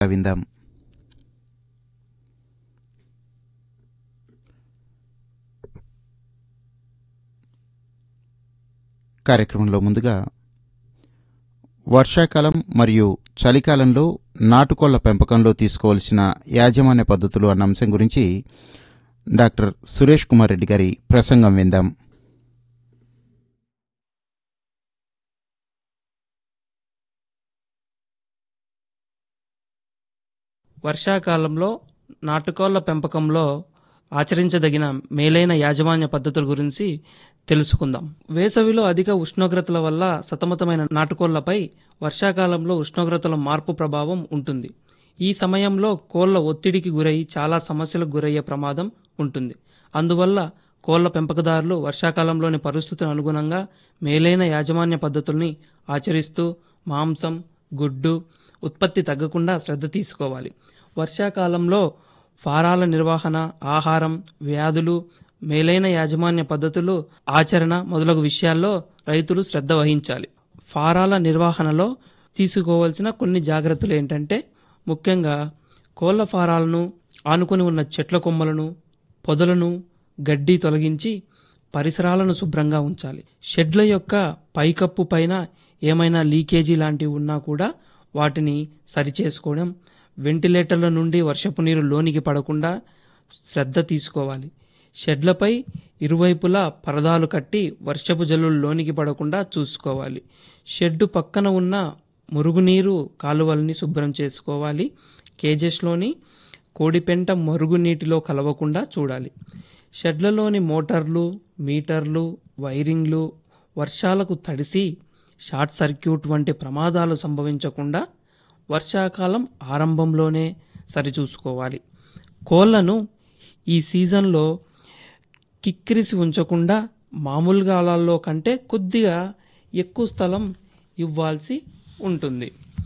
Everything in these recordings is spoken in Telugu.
విందాం కార్యక్రమంలో ముందుగా వర్షాకాలం మరియు చలికాలంలో నాటుకోళ్ల పెంపకంలో తీసుకోవాల్సిన యాజమాన్య పద్ధతులు అన్న అంశం గురించి డాక్టర్ సురేష్ కుమార్ రెడ్డి గారి ప్రసంగం విందాం వర్షాకాలంలో నాటుకోళ్ల పెంపకంలో ఆచరించదగిన మేలైన యాజమాన్య పద్ధతుల గురించి తెలుసుకుందాం వేసవిలో అధిక ఉష్ణోగ్రతల వల్ల సతమతమైన నాటుకోళ్లపై వర్షాకాలంలో ఉష్ణోగ్రతల మార్పు ప్రభావం ఉంటుంది ఈ సమయంలో కోళ్ల ఒత్తిడికి గురై చాలా సమస్యలకు గురయ్యే ప్రమాదం ఉంటుంది అందువల్ల కోళ్ల పెంపకదారులు వర్షాకాలంలోని పరిస్థితులకు అనుగుణంగా మేలైన యాజమాన్య పద్ధతుల్ని ఆచరిస్తూ మాంసం గుడ్డు ఉత్పత్తి తగ్గకుండా శ్రద్ధ తీసుకోవాలి వర్షాకాలంలో ఫారాల నిర్వహణ ఆహారం వ్యాధులు మేలైన యాజమాన్య పద్ధతులు ఆచరణ మొదలగు విషయాల్లో రైతులు శ్రద్ధ వహించాలి ఫారాల నిర్వహణలో తీసుకోవాల్సిన కొన్ని జాగ్రత్తలు ఏంటంటే ముఖ్యంగా కోళ్ల ఫారాలను ఆనుకొని ఉన్న చెట్ల కొమ్మలను పొదలను గడ్డి తొలగించి పరిసరాలను శుభ్రంగా ఉంచాలి షెడ్ల యొక్క పైకప్పు పైన ఏమైనా లీకేజీ లాంటివి ఉన్నా కూడా వాటిని సరిచేసుకోవడం వెంటిలేటర్ల నుండి వర్షపు నీరు లోనికి పడకుండా శ్రద్ధ తీసుకోవాలి షెడ్లపై ఇరువైపులా పరదాలు కట్టి వర్షపు జల్లులు లోనికి పడకుండా చూసుకోవాలి షెడ్డు పక్కన ఉన్న మురుగునీరు కాలువల్ని శుభ్రం చేసుకోవాలి కేజెస్లోని కోడిపెంట మరుగునీటిలో కలవకుండా చూడాలి షెడ్లలోని మోటార్లు మీటర్లు వైరింగ్లు వర్షాలకు తడిసి షార్ట్ సర్క్యూట్ వంటి ప్రమాదాలు సంభవించకుండా వర్షాకాలం ఆరంభంలోనే సరిచూసుకోవాలి కోళ్లను ఈ సీజన్లో కిక్కిరిసి ఉంచకుండా మామూలు కాలాల్లో కంటే కొద్దిగా ఎక్కువ స్థలం ఇవ్వాల్సి ఉంటుంది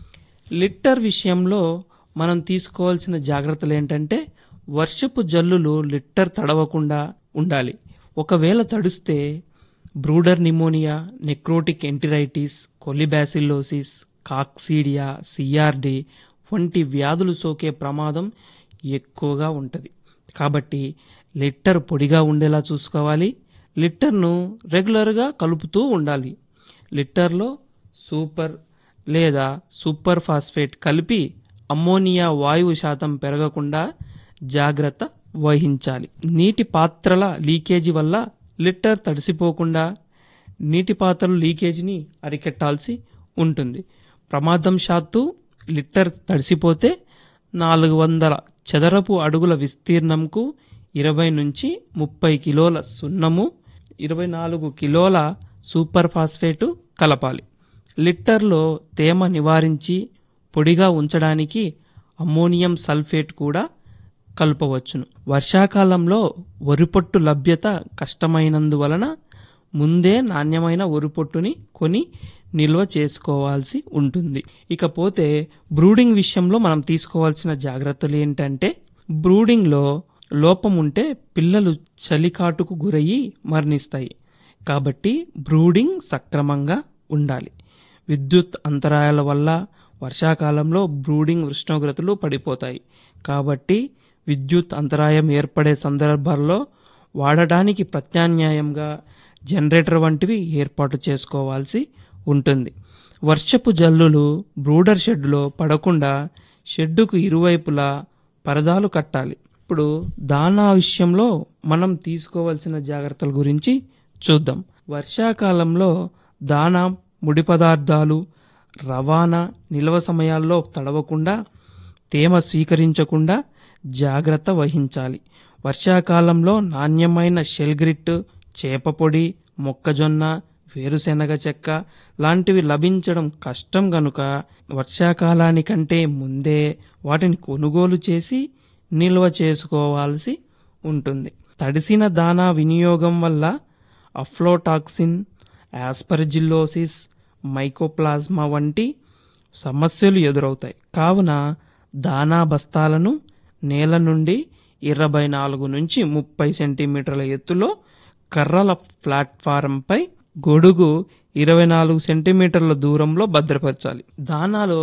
లిట్టర్ విషయంలో మనం తీసుకోవాల్సిన జాగ్రత్తలు ఏంటంటే వర్షపు జల్లులు లిట్టర్ తడవకుండా ఉండాలి ఒకవేళ తడుస్తే brooder pneumonia necrotic enteritis colibacillosis coccidia CRD వంటి వ్యాధులు సోకే ప్రమాదం ఎక్కువగా ఉంటుంది కాబట్టి లిట్టర్ పొడిగా ఉండేలా చూసుకోవాలి లిట్టర్ను రెగ్యులర్గా కలుపుతూ ఉండాలి లిట్టర్లో సూపర్ లేదా సూపర్ ఫాస్ఫేట్ కలిపి అమ్మోనియా వాయువు శాతం పెరగకుండా జాగ్రత్త వహించాలి నీటి పాత్రల లీకేజీ వల్ల లిట్టర్ తడిసిపోకుండా నీటి పాత్రలు లీకేజీని అరికెట్టాల్సి ఉంటుంది ప్రమాదం శాత్తు లిట్టర్ తడిసిపోతే నాలుగు వందల చదరపు అడుగుల విస్తీర్ణంకు ఇరవై నుంచి ముప్పై కిలోల సున్నము ఇరవై నాలుగు కిలోల సూపర్ ఫాస్ఫేటు కలపాలి లిట్టర్లో తేమ నివారించి పొడిగా ఉంచడానికి అమ్మోనియం సల్ఫేట్ కూడా కలపవచ్చును వర్షాకాలంలో వరిపొట్టు లభ్యత కష్టమైనందువలన ముందే నాణ్యమైన వరిపొట్టుని కొని నిల్వ చేసుకోవాల్సి ఉంటుంది ఇకపోతే బ్రూడింగ్ విషయంలో మనం తీసుకోవాల్సిన జాగ్రత్తలు ఏంటంటే బ్రూడింగ్లో లోపం ఉంటే పిల్లలు చలికాటుకు గురయ్యి మరణిస్తాయి కాబట్టి బ్రూడింగ్ సక్రమంగా ఉండాలి విద్యుత్ అంతరాయాల వల్ల వర్షాకాలంలో బ్రూడింగ్ ఉష్ణోగ్రతలు పడిపోతాయి కాబట్టి విద్యుత్ అంతరాయం ఏర్పడే సందర్భాల్లో వాడడానికి ప్రత్యామ్నాయంగా జనరేటర్ వంటివి ఏర్పాటు చేసుకోవాల్సి ఉంటుంది వర్షపు జల్లులు బ్రూడర్ షెడ్లో పడకుండా షెడ్డుకు ఇరువైపులా పరదాలు కట్టాలి ఇప్పుడు దానా విషయంలో మనం తీసుకోవాల్సిన జాగ్రత్తల గురించి చూద్దాం వర్షాకాలంలో దానా ముడి పదార్థాలు రవాణా నిల్వ సమయాల్లో తడవకుండా తేమ స్వీకరించకుండా జాగ్రత్త వహించాలి వర్షాకాలంలో నాణ్యమైన షెల్గ్రిట్ చేప పొడి మొక్కజొన్న వేరుశెనగ చెక్క లాంటివి లభించడం కష్టం గనుక వర్షాకాలానికంటే ముందే వాటిని కొనుగోలు చేసి నిల్వ చేసుకోవాల్సి ఉంటుంది తడిసిన దానా వినియోగం వల్ల అఫ్లోటాక్సిన్ యాస్పర్జిల్లోసిస్ మైకోప్లాజ్మా వంటి సమస్యలు ఎదురవుతాయి కావున దానా బస్తాలను నేల నుండి ఇరవై నాలుగు నుంచి ముప్పై సెంటీమీటర్ల ఎత్తులో కర్రల ప్లాట్ఫారంపై గొడుగు ఇరవై నాలుగు సెంటీమీటర్ల దూరంలో భద్రపరచాలి దానాలో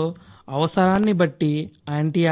అవసరాన్ని బట్టి యాంటీ